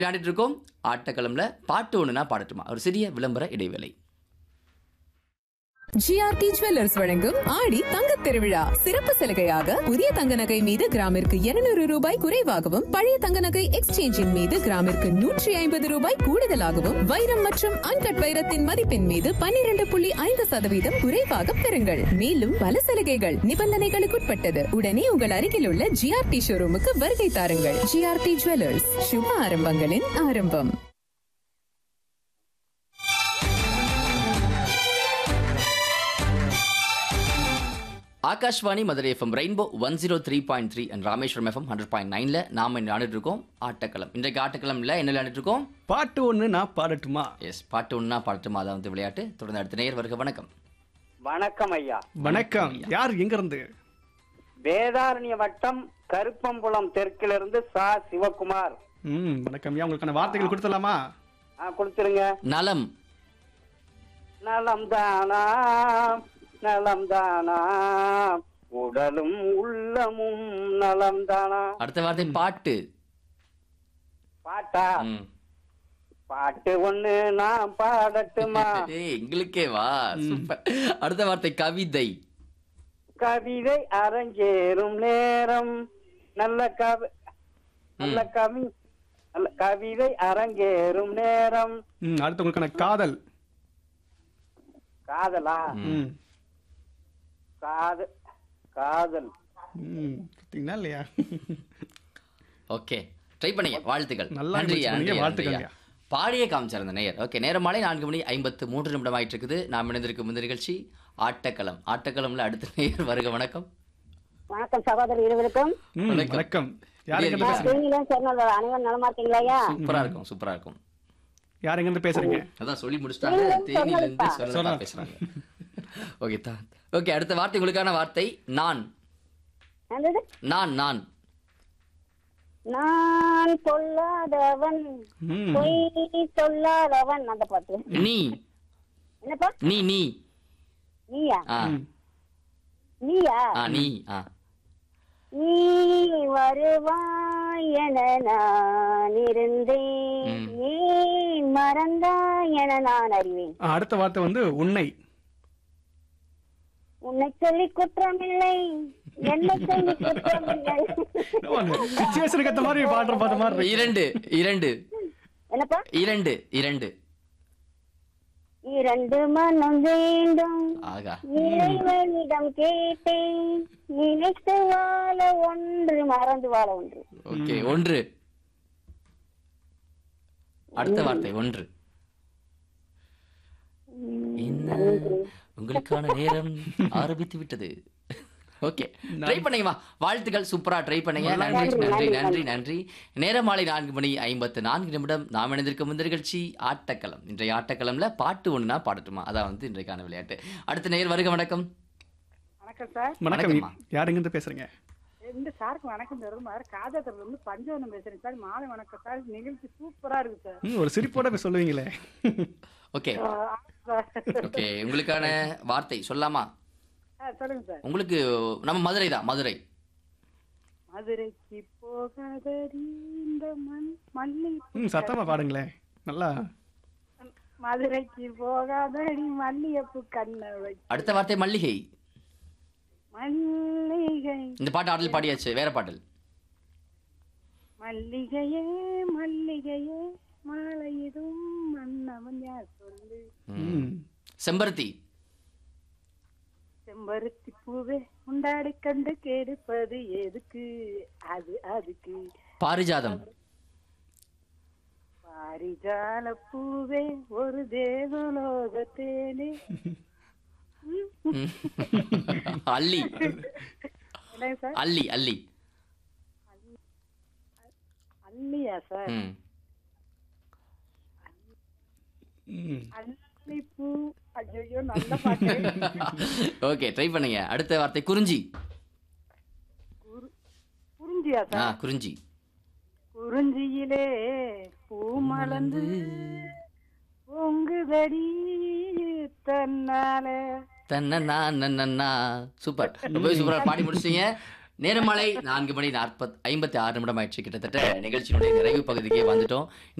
விளையாடிட்டு இருக்கோம் ஆட்டக்களம்ல பாட்டு ஒண்ணுனா பாடட்டுமா ஒரு சிறிய விளம்பர இடைவேளை ஜிஆர்டி ஜுவல்லர்ஸ் வழங்கும் ஆடி தங்கத் திருவிழா சிறப்பு சலுகையாக புதிய தங்க நகை மீது கிராமிற்கு 200 ரூபாய் குறைவாகவும் பழைய தங்க நகை எக்ஸ்சேஞ்சின் மீது கிராமிற்கு நூற்றி ஐம்பது ரூபாய் கூடுதலாகவும் வைரம் மற்றும் அன்கட் வைரத்தின் மதிப்பின் மீது 12.5% புள்ளி ஐந்து சதவீதம் குறைவாக பெறுங்கள் மேலும் பல சலுகைகள் நிபந்தனைகளுக்குட்பட்டது உடனே உங்கள் அருகில் உள்ள ஜிஆர்டி ஷோரூமுக்கு வருகை தாருங்கள் ஜிஆர்டி ஜுவல்லர்ஸ் சுப ஆரம்பங்களின் ஆரம்பம் Akashvani Madurai FM rainbow one zero three point three and Rameswaram FM hundred point நைன்ல நாம இன்று விளையாடிட்டு இருக்கோம் ஆட்டக்களம் இன்றைக்கு ஆட்டக்களம்ல என்ன விளையாடிட்டு இருக்கோம் பாட்டு ஒன்று நான் பாடட்டுமா எஸ் பாட்டு ஒன்றா பாடட்டுமா அதான் வந்து விளையாட்டு தொடர்ந்து அடுத்த நேயர் வருக வணக்கம் வணக்கம் ஐயா வணக்கம் யார் எங்க இருந்து வேதாரண்ய வட்டம் கருப்பம்புலம் தெற்கிலிருந்து சா சிவகுமார் ம் வணக்கம் ஐயா உங்களுக்கான வார்த்தைகள் கொடுத்துடலாமா ஆ கொடுத்துருங்க நலம் நலம் தானா நலம் தானா உடலும் உள்ளமும் நலம் தானா அடுத்த வார்த்தை பாட்டு பாட்டா ம். பாட்டு ஒண்ணு நான் பாடட்டுமா ஏய், எங்களுக்கே வா சூப்பர் அடுத்த வார்த்தை கவிதை கவிதை அரங்கேறும் நேரம் நல்ல கவி நல்ல கவி நல்ல கவிதை அரங்கேறும் நேரம் ம் அடுத்து உங்களுக்கான காதல் காதலா ம் காதல் காதல் ம் பார்த்தீங்களா இல்லையா ஓகே ட்ரை பண்ணீங்க வாழ்த்துக்கள் நல்லா நன்றி முயற்சி பண்ணீங்க, நன்றி, வாழ்த்துக்கள் நன்றியா. பாடியே காமிச்சார் அந்த நேயர் ஓகே நேரம் மாலை நான்கு மணி ஐம்பத்து மூன்று நிமிடம் ஆயிட்டு இருக்குது நாம் இணைந்திருக்கும் இந்த நிகழ்ச்சி ஆட்டக்களம் ஆட்டக்களம்ல அடுத்த நேயர் வருக வணக்கம் வணக்கம் சகோதரர் இருவருக்கும் ம் வணக்கம். வணக்கம் யார் எங்க எப்படி இருந்து பேசுறீங்க தேனியிலும் சேர்ந்த அனைவரும் நலமா இருக்கீங்களா ஐயா சூப்பரா இருக்கும் சூப்பரா இருக்கும் யார் எங்க இருந்து பேசுறீங்க அதான் சொல்லி முடிச்சிட்டாங்க தேனியில இருந்து சொல்லலாம் சொல்லலாம். பேசுறாங்க ஓகே தான் ஓகே அடுத்த வார்த்தை உங்களுக்கான வார்த்தை நான் என்னது நான் நான் நான் சொல்லாதவன் ம் பொய் சொல்லாதவன் அந்த பாட்டு நீ என்னப்பா நீ நீ நீயா ஆ நீயா ஆ நீ ஆ நீ வருவாய் என நான் இருந்தேன் ம். நீ மறந்தாய் என நான் அறிவேன் ஆ, அடுத்த வார்த்தை வந்து உன்னை உன்னை சொல்லி குற்றமில்லை என்னை சொல்லி குற்றமில்லை சுச்சுவேஷனுக்கு ஏற்ற மாதிரி பாடுற பாட்ட மாதிரி இருக்கு. இரண்டு இரண்டு என்னப்பா இரண்டு இரண்டு இரண்டு மனம் வேண்டும் ஆகா இறைவனிடம் கேட்டேன் நினைத்து வாழ ஒன்று மறந்து வாழ ஒன்று ஓகே ஒன்று அடுத்த வார்த்தை ஒன்று என்ன உங்களுக்கான நேரம் ஆரம்பித்து விட்டது ஓகே ட்ரை பண்ணீங்கம்மா வாழ்த்துக்கள் சூப்பரா ட்ரை பண்ணீங்க நன்றி நன்றி நன்றி நன்றி நேரம் மாலை நான்கு மணி ஐம்பத்து நான்கு நிமிடம் நாம் இணைந்திருக்கும் இந்த நிகழ்ச்சி ஆட்டக்களம் இன்றைய ஆட்டக்களம்ல பாட்டு ஒண்ணுனா பாடட்டுமா அதான் வந்து இன்றைக்கான விளையாட்டு அடுத்த நேர் வருக வணக்கம் வணக்கம் சார் வணக்கம் வணக்கம்மா. யார் எங்க இருந்து பேசுறீங்க இந்த சாருக்கு வணக்கம் தருமாறு காஜாத்துல இருந்து பஞ்சவனம் பேசுறேன் சார் மாலை வணக்கம் சார் நிகழ்ச்சி சூப்பரா இருக்கு சார் ம் ஒரு சிரிப்போட போய் சொல்லுவீங்களே ஓகே ஆ, சார். ஓகே உங்களுக்கான வார்த்தை சொல்லாமா ஆ, சொல்லுங்க சார் உங்களுக்கு நம்ம மதுரை தான் மதுரை மதுரைக்கு போகாதடி இந்த மண் மல்லி ம் சத்தமா பாடுங்களேன் நல்லா மதுரைக்கு போகாதடி மல்லிகைப்பூ கண்ணை வை அடுத்த வார்த்தை மல்லிகை மல்லிகை இந்த பாட்டு ஆடல் பாடியாச்சு வேற பாடல் மல்லிகையே மல்லிகையே மாலையிடும் மன்னவன் யார் சொல்லு ம் செம்பருத்தி செம்பருத்தி பூவே உண்டாடி கண்டு கெடுப்பது எதுக்கு அது அதுக்கு பாரிஜாதம் பாரிஜால பூவே ஒரு தேவலோக தேனே ம். அல்லி என்னங்க சார் அல்லி அல்லி அல்லியா சார் ம். ம் அல்லி பூ ஐயோ நல்ல பாட்டு ஓகே ட்ரை பண்ணுங்க அடுத்த வார்த்தை குறிஞ்சி புரிஞ்சியா ஆ சார் குறிஞ்சி குறிஞ்சியிலே பூ மலர்ந்து பொங்குதடி தன்னால தன்னா சூப்பர் ரொம்ப சூப்பரா பாடி முடிச்சிட்டீங்க நேரமலை நான்கு மணி நாற்பத் ஐம்பத்தி ஆறு நிமிடம் ஆயிடுச்சு கிட்டத்தட்ட நிகழ்ச்சியினுடைய நிறைவு பகுதிக்கே வந்துட்டோம்